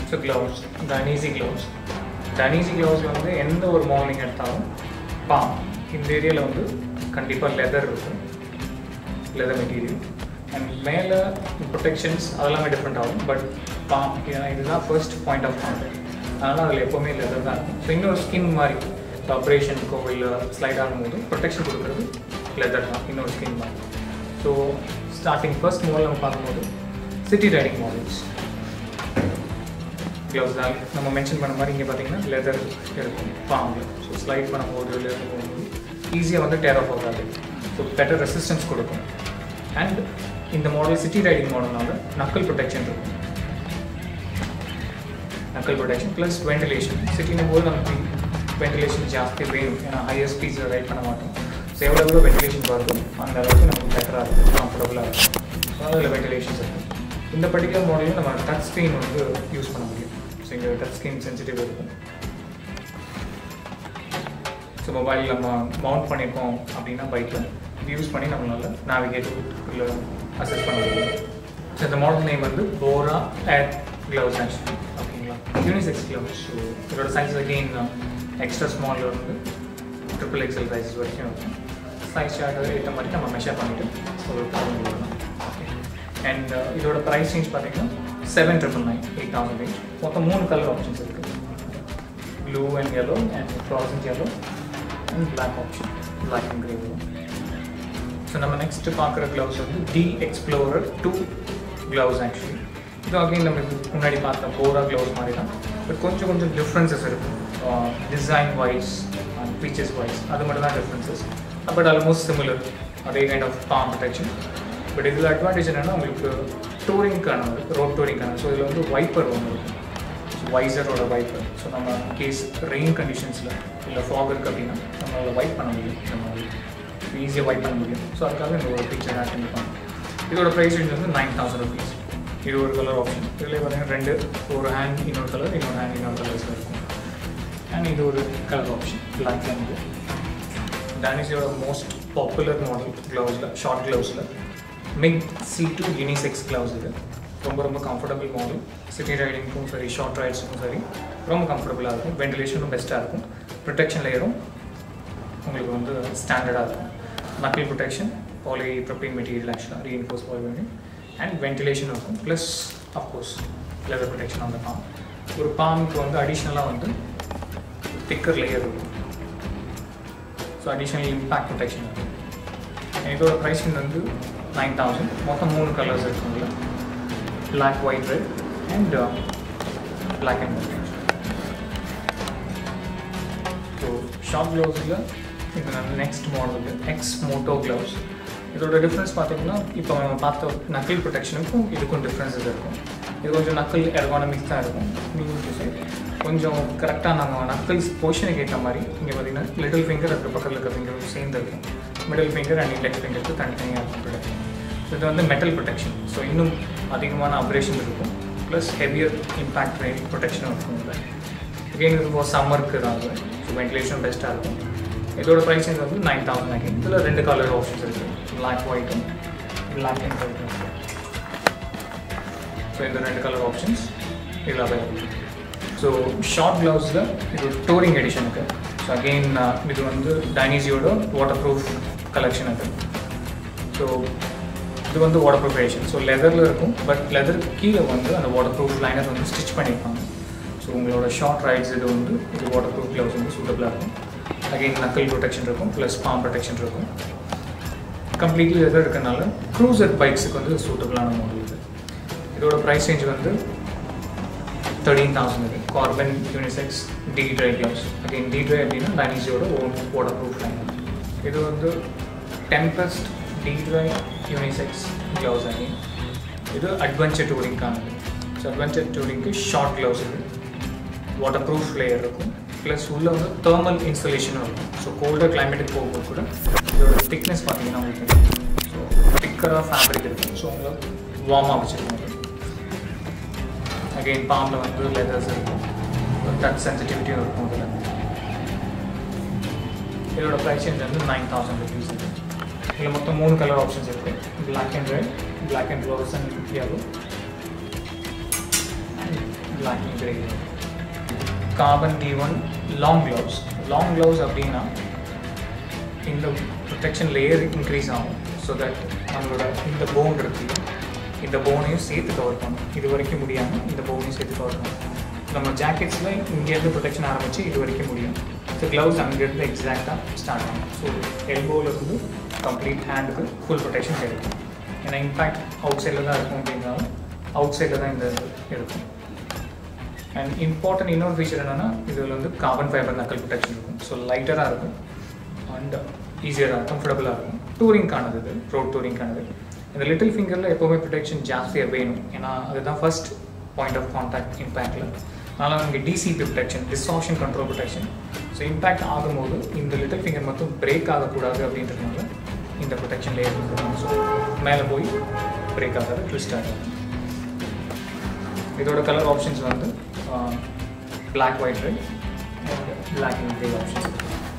so gloves Dainese gloves Dainese gloves வந்து எந்த ஒரு மார்னிங் எடுத்தாலும் பாம் இந்த ஏரியாவில் வந்து கண்டிப்பாக லெதர் இருக்கும் லெதர் மெட்டீரியல் அண்ட் மேலே ப்ரொடெக்ஷன்ஸ் அதெல்லாமே டிஃப்ரெண்ட் ஆகும் பட் பாம் ஏன்னா இதுதான் ஃபர்ஸ்ட் பாயிண்ட் ஆஃப் கான்டாக்ட் அதனால் அதில் எப்போவுமே லெதர் தான் இருக்கும் ஸோ இன்னொரு ஸ்கின் மாதிரி ஆப்ரேஷனுக்கோ இல்லை ஸ்லைட் ஆகும்போது ப்ரொடெக்ஷன் கொடுக்குறது லெதர் தான் இன்னொரு ஸ்கின் மாதிரி ஸோ ஸ்டார்டிங் ஃபர்ஸ்ட் மாடல் நம்ம பார்க்கும்போது சிட்டி ரைடிங் மாடல்ஸ் க்ளவுஸ் தான் நம்ம மென்ஷன் பண்ண மாதிரி இங்கே பார்த்தீங்கன்னா லெதர் இருக்கும் பாம்பில் ஸோ ஸ்லைட் பண்ணும்போது லெதர் போகும்போது ஈஸியாக வந்து டேர் ஆஃப் ஆகாது ஸோ பெட்டர் ரெசிஸ்டன்ஸ் கொடுக்கும் அண்ட் இந்த மாடல் சிட்டி ரைடிங் மாடல்னால நக்கல் ப்ரொடெக்ஷன் இருக்கும் நக்கல் ப்ரொடெக்ஷன் ப்ளஸ் வென்டிலேஷன் சிட்டினும் போது நமக்கு வென்டிலேஷன் ஜாஸ்தி வேணும் ஏன்னா ஹையர் ஸ்பீட்ஸில் ரைட் பண்ண மாட்டோம் ஸோ எவ்வளோ எவ்வளோ வென்டிலேஷன் வருதோ அந்த அளவுக்கு நமக்கு பெட்டராக இருக்கும் கம்ஃபர்டபுளாக இருக்கும் ஸோ அதில் வென்டிலேஷன்ஸ் இருக்கும் இந்த பர்டிகுலர் மாடலையும் நம்ம டச் ஸ்க்ரீன் வந்து யூஸ் பண்ண முடியும் ஸோ இங்கே டச் ஸ்க்ரீன் சென்சிட்டிவ் இருக்கும் ஸோ மொபைல் நம்ம மவுண்ட் பண்ணியிருக்கோம் அப்படின்னா பைக்கில் இது யூஸ் பண்ணி நம்மளால் நேவிகேட் இல்லை அசஸ் பண்ண முடியும் ஸோ இந்த மாடல் நேம் வந்து போரா ஏர் க்ளவுஸ் ஆக்சுவலி ஓகேங்களா யூனிசெக்ஸ் க்ளவுஸ் ஸோ இதோட சைஸ் அகெயின் எக்ஸ்ட்ரா ஸ்மாலில் இருந்து ட்ரிபிள் எக்ஸல் சைஸஸ் வரைக்கும் இருக்கும் சைஸ் சார்ட் ஏற்ற மாதிரி நம்ம மெஷர் பண்ணிவிட்டு ஒரு பண்ணலாம் அண்ட் இதோட ப்ரைஸ் ரேஞ்ச் பார்த்தீங்கன்னா seven triple nine eight thousand range மொத்தம் மூணு கலர் ஆப்ஷன்ஸ் இருக்குது blue and yellow and fluorescent yellow and black option black and grey so நம்ம நெக்ஸ்ட் பார்க்குற க்ளவுஸ் வந்து D explorer two gloves actually இது again நம்ம இதுக்கு முன்னாடி பார்த்த போரா க்ளவுஸ் மாதிரி தான் பட் கொஞ்சம் கொஞ்சம் டிஃப்ரென்சஸ் இருக்கும் design wise and features wise அது மட்டும் தான் டிஃப்ரென்சஸ் பட் ஆல்மோஸ்ட் சிமிலர் அதே kind of palm protection but இதில் அட்வான்டேஜ் என்னென்னா உங்களுக்கு டூரிங்க்கான ரோட் டூரிங்க்கான ஸோ இதில் வந்து வைப்பர் ஒன்று இருக்கும் வைசரோட வைப்பர் ஸோ நம்ம கேஸ் ரெயின் கண்டிஷன்ஸில் இல்லை ஃபாக் இருக்குது அப்படின்னா நம்மளால் வைப் பண்ண முடியும் இந்த மாதிரி ஈஸியாக வைப் பண்ண முடியும் ஸோ அதுக்காக இந்த ஒரு பிக்சர் ஆட் பண்ணிப்பாங்க இதோட ப்ரைஸ் ரேஞ்ச் வந்து நைன் தௌசண்ட் ருபீஸ் இது ஒரு கலர் ஆப்ஷன் இதில் பார்த்தீங்கன்னா ரெண்டு ஒரு ஹேண்ட் இன்னொரு கலர் இன்னொரு ஹேண்ட் இன்னொரு கலர்ஸில் இருக்கும் அண்ட் இது ஒரு கலர் ஆப்ஷன் பிளாக் அண்ட் டானிஸியோட மோஸ்ட் பாப்புலர் மாடல் க்ளவுஸில் ஷார்ட் க்ளவுஸில் Mig C two unisex gloves இது ரொம்ப ரொம்ப கம்ஃபர்டபுள் மாடல் சிட்டி ரைடிங்க்கும் சரி ஷார்ட் ரைட்ஸுக்கும் சரி ரொம்ப கம்ஃபர்டபுளாக இருக்கும் வென்டிலேஷனும் பெஸ்ட்டாக இருக்கும் ப்ரொடெக்ஷன் லேயரும் உங்களுக்கு வந்து ஸ்டாண்டர்டாக இருக்கும் knuckle protection polypropylene material ஆக்சுவலாக ரீஎன்ஃபோர்ஸ் பாலி அண்ட் வென்டிலேஷன் இருக்கும் ப்ளஸ் அஃப்கோர்ஸ் லெதர் ப்ரொடெக்ஷன் அந்த பாம் ஒரு பாம்புக்கு வந்து அடிஷ்னலாக வந்து திக்கர் லேயர் இருக்கும் ஸோ அடிஷ்னல் இம்பேக்ட் ப்ரொடெக்ஷன் இருக்கும் இதோட ப்ரைஸிங் வந்து நைன் தௌசண்ட் மொத்தம் மூணு கலர்ஸ் இருக்குங்களா black white red and black and white so short க்ளவுஸில் இது நம்ம நெக்ஸ்ட் மாடலுக்கு எக்ஸ் மோட்டோ க்ளவுஸ் இதோட டிஃப்ரென்ஸ் பார்த்தீங்கன்னா இப்போ நம்ம பார்த்த நக்கிள் ப்ரொடெக்ஷனுக்கும் இதுக்கும் டிஃப்ரென்சஸ் இருக்கும் இது கொஞ்சம் நக்கல் எர்கானமிக்ஸ் தான் இருக்கும் நீங்கள் கொஞ்சம் கரெக்டாக நம்ம நக்கல்ஸ் பொசிஷனுக்கு ஏற்ற மாதிரி இங்கே பார்த்தீங்கன்னா லிட்டில் ஃபிங்கர் அதுக்கு பக்கத்தில் இருக்க ஃபிங்கர் சேர்ந்து இருக்கும் மிடில் ஃபிங்கர் அண்ட் இண்டெக்ஸ் ஃபிங்கருக்கு தனித்தனியாக இருக்கும் ப்ரொடெக்ஷன் இது வந்து மெட்டல் ப்ரொடெக்ஷன் ஸோ இன்னும் அதிகமான அப்ரேஷன் இருக்கும் ப்ளஸ் ஹெவியர் இம்பேக்ட் ரேட் ப்ரொடெக்ஷனும் இருக்கும் இதில் அகெயின் இது இப்போ சம்மருக்கு தான் அது ஸோ வென்டிலேஷன் பெஸ்ட்டாக இருக்கும் இதோட ப்ரைஸிங் வந்து நைன் தௌசண்ட் அகெயின் இதில் ரெண்டு கலர் ஆப்ஷன்ஸ் இருக்குது பிளாக் ஒயிட்டும் பிளாக் அண்ட் ஒயிட்டும் ஸோ இந்த ரெண்டு கலர் ஆப்ஷன்ஸ் இதில் அவைலபிள் ஸோ ஷார்ட் க்ளவுஸில் இது டூரிங் எடிஷனுக்கு ஸோ அகெயின் இது வந்து டைனிஸியோட வாட்டர் ப்ரூஃப் கலெக்ஷன் அது ஸோ இது வந்து வாட்டர் ப்ரூஃப் எடிஷன் ஸோ லெதரில் இருக்கும் பட் லெதருக்கு கீழே வந்து அந்த வாட்டர் ப்ரூஃப் லைனர் வந்து ஸ்டிச் பண்ணியிருப்பாங்க ஸோ உங்களோட ஷார்ட் ரைட்ஸ் இது வந்து இது வாட்டர் ப்ரூஃப் க்ளவுஸ் வந்து சூட்டபிளாக இருக்கும் அகெயின் நக்கல் ப்ரொடெக்ஷன் இருக்கும் ப்ளஸ் பாம் ப்ரொடெக்ஷன் இருக்கும் கம்ப்ளீட்லி லெதர் இருக்கனால க்ரூசர் பைக்ஸுக்கு வந்து சூட்டபிளான மாடல் இது இதோட ப்ரைஸ் ரேஞ்ச் வந்து தேர்ட்டீன் தௌசண்ட் இருக்குது carbon unisex D dry gloves again D dry அப்படின்னா டைனிஸியோட ஓன் வாட்டர் ப்ரூஃப் லைன் இது வந்து tempest D dry unisex gloves again இது அட்வென்ச்சர் டூரிங்கானது ஸோ அட்வென்ச்சர் டூரிங்க்கு ஷார்ட் க்ளவுஸ் இது வாட்டர் ப்ரூஃப் லேயர் இருக்கும் ப்ளஸ் உள்ளே வந்து தேர்மல் இன்ஸ்டலேஷனும் இருக்கும் ஸோ கோல்டர் கிளைமேட்டுக்கு போகும்போது கூட இதோட திக்னஸ் பார்த்தீங்கன்னா உங்களுக்கு தெரியும் ஸோ திக்கராக ஃபேப்ரிக் இருக்கும் ஸோ உங்களுக்கு வார்மாக வச்சுருக்கோம் அகெயின் பாம்பில் வந்து லெதர்ஸ் இருக்கும் டச் சென்சிட்டிவிட்டியும் இருக்கும் இதில் இதோட ப்ரைஸ் ரேஞ்ச் வந்து நைன் தௌசண்ட் ருபீஸ் இதில் மொத்தம் மூணு கலர் ஆப்ஷன்ஸ் இருக்குது black and red black and rose and yellow black grey carbon D one long gloves long gloves அப்படின்னா இந்த ப்ரொடெக்ஷன் லேயர் இன்க்ரீஸ் ஆகும் ஸோ தட் நம்மளோட இந்த போன் இருக்கு இந்த போனையும் சேர்த்து கவர் பண்ணும் இது வரைக்கும் முடியாமல் இந்த போனையும் சேர்த்து கவர் பண்ணும் நம்ம ஜாக்கெட்ஸில் இங்கேருந்து ப்ரொடெக்ஷன் ஆரம்பித்து இது வரைக்கும் முடியும் ஸோ க்ளவுஸ் அங்கேருந்து எக்ஸாக்டாக ஸ்டார்ட் ஆகும் ஸோ எல்போவிலேருந்து கம்ப்ளீட் ஹேண்டுக்கு ஃபுல் ப்ரொடெக்ஷன் கிடைக்கும் ஏன்னா இம்பேக்ட் அவுட் சைடில் தான் இருக்கும் அப்படின்னாலும் அவுட் சைடில் தான் இந்த இது இருக்கும் அண்ட் இம்பார்ட்டன்ட் இன்னொரு ஃபீச்சர் என்னென்னா இதில் வந்து கார்பன் ஃபைபர் நக்கல் ப்ரொடெக்ஷன் இருக்கும் ஸோ லைட்டராக இருக்கும் அண்ட் ஈஸியராக கம்ஃபர்டபுளாக இருக்கும் டூரிங்கானது இது ரோட் டூரிங்கானது இந்த லிட்டில் ஃபிங்கரில் எப்போவுமே ப்ரொடெக்ஷன் ஜாஸ்தியாக வேணும் ஏன்னா அதுதான் ஃபர்ஸ்ட் பாயிண்ட் ஆஃப் கான்டாக்ட் இம்பேக்டில் அதனால் இங்கே DCP protection distortion control protection so impact ஆகும்போது இந்த லிட்டில் ஃபிங்கர் மட்டும் பிரேக் ஆகக்கூடாது அப்படின்றதுனால இந்த ப்ரொடெக்ஷன் லேயர் இருக்கும் ஸோ மேலே போய் பிரேக் ஆகாது ட்விஸ்ட் ஆகாது இதோட கலர் ஆப்ஷன்ஸ் வந்து black white red black and grey options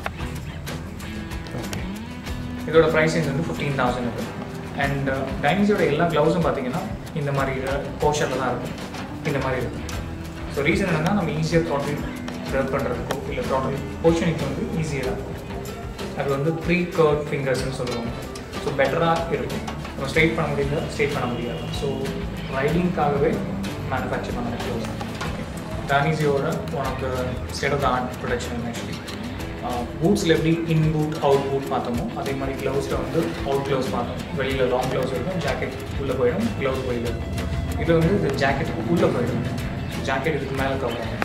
இதோட ப்ரைஸிங் வந்து ஃபிஃப்டீன் தௌசண்ட் இருக்குது அண்ட் டைனிஸோட எல்லா க்ளவுஸும் பார்த்தீங்கன்னா இந்த மாதிரி போஷனில் தான் இருக்கும் இந்த மாதிரி இருக்கும் ஸோ ரீசன் என்னென்னா நம்ம ஈஸியாக த்ராட்டில் ரப் பண்ணுறதுக்கோ இல்லை த்ராட்டில் போர்ஷனிங் வந்து ஈஸியாக இருக்கும் அது வந்து ப்ரீ கர்வ் ஃபிங்கர்ஸ்னு சொல்லுவாங்க ஸோ பெட்டராக இருக்கும் நம்ம ஸ்ட்ரெயிட் பண்ண முடியல ஸ்ட்ரெயிட் பண்ண முடியாது ஸோ ரைடிங்காகவே மேனுஃபேக்சர் பண்ண க்ளவுஸ் ஓகே டானிஸியோட one of the state of the art production actually பூட்ஸில் எப்படி இன் பூட் அவுட் பூட் பார்த்தோமோ அதே மாதிரி க்ளவுஸில் வந்து அவுட் க்ளவுஸ் பார்த்தோம் வெளியில் லாங் க்ளவுஸ் இருக்கும் ஜாக்கெட் உள்ளே போயிடும் க்ளவுஸ் வெளியில் இருக்கும் இது வந்து இந்த ஜாக்கெட்டுக்கு உள்ளே போயிடும் ஜாக்கெட் இதுக்கு மேலே கவர் ஆகும்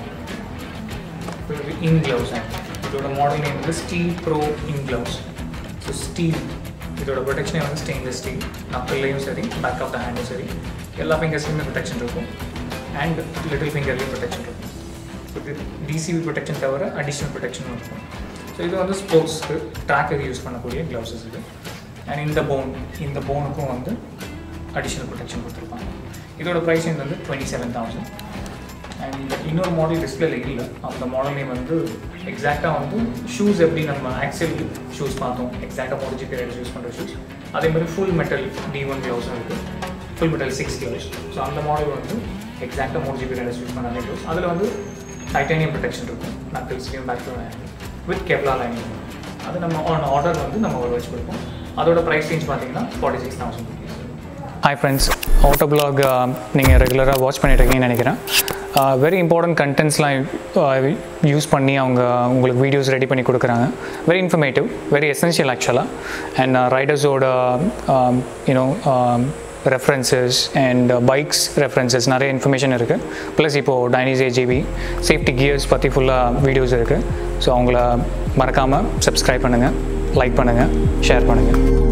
இன் க்ளவுஸ் இதோட மாடல் நேம் வந்து steel pro in gloves so steel இதோட ப்ரொடெக்ஷனே வந்து ஸ்டெயின்லெஸ் ஸ்டீல் நக்கல்லையும் சரி பேக் ஆஃப் த ஹேண்டும் சரி எல்லா ஃபிங்கர்ஸ்லையுமே ப்ரொடெக்ஷன் இருக்கும் அண்ட் லிட்டில் ஃபிங்கர்லேயும் ப்ரொடெக்ஷன் இருக்கும் ஸோ இது டிசிபி ப்ரொடெக்ஷன் தவிர அடிஷ்னல் ப்ரொடெக்ஷனும் இருக்கும் ஸோ இது வந்து ஸ்போர்ட்ஸ்க்கு ட்ராக்குக்கு யூஸ் பண்ணக்கூடிய க்ளவுஸஸ் இது அண்ட் இந்த போன் இந்த போனுக்கும் வந்து அடிஷ்னல் ப்ரொடெக்ஷன் கொடுத்துருப்பாங்க இதோட ப்ரைஸிங் வந்து டுவெண்ட்டி செவன் தௌசண்ட் அண்ட் இன்னொரு மாடல் டிஸ்பிளேல இல்லை அந்த மாடல் நேம் வந்து எக்ஸாக்டாக வந்து ஷூஸ் எப்படி நம்ம ஆக்சல் ஷூஸ் பார்த்தோம் எக்ஸாக்டாக முடிஞ்சு பீரியட் யூஸ் பண்ணுற ஷூஸ் அதே மாதிரி ஃபுல் மெட்டல் டி ஒன் க்ளவுஸும் இருக்குது full metal six gloves so அந்த மாடல் வந்து எக்ஸாக்டாக முடிஞ்சு பீரியட் யூஸ் பண்ண க்ளவுஸ் அதில் வந்து டைட்டானியம் ப்ரொடெக்ஷன் இருக்கும் நக்கிள்ஸ்லையும் பேக்லையும் வித் கெவ்லா லைனிங் அது நம்ம ஆன் ஆர்டர் வந்து நம்ம ஒரு வச்சு கொடுப்போம் அதோட ப்ரைஸ் ரேஞ்ச் பார்த்தீங்கன்னா forty six thousand hi friends auto block நீங்கள் ரெகுலராக வாட்ச் பண்ணிட்டுருக்கீங்கன்னு நினைக்கிறேன் வெரி இம்பார்ட்டன்ட் கண்டென்ட்ஸ்லாம் யூஸ் பண்ணி அவங்க உங்களுக்கு வீடியோஸ் ரெடி பண்ணி கொடுக்குறாங்க வெரி இன்ஃபர்மேட்டிவ் வெரி எசென்ஷியல் ஆக்சுவலாக அண்ட் ரைடர்ஸோட you know references and bikes references நிறைய இன்ஃபர்மேஷன் இருக்குது ப்ளஸ் இப்போது டைனிஸ் ஏஜிபி சேஃப்டி கியர்ஸ் பற்றி ஃபுல்லாக வீடியோஸ் இருக்குது ஸோ அவங்கள மறக்காமல் சப்ஸ்கிரைப் பண்ணுங்கள் லைக் பண்ணுங்கள் ஷேர் பண்ணுங்கள்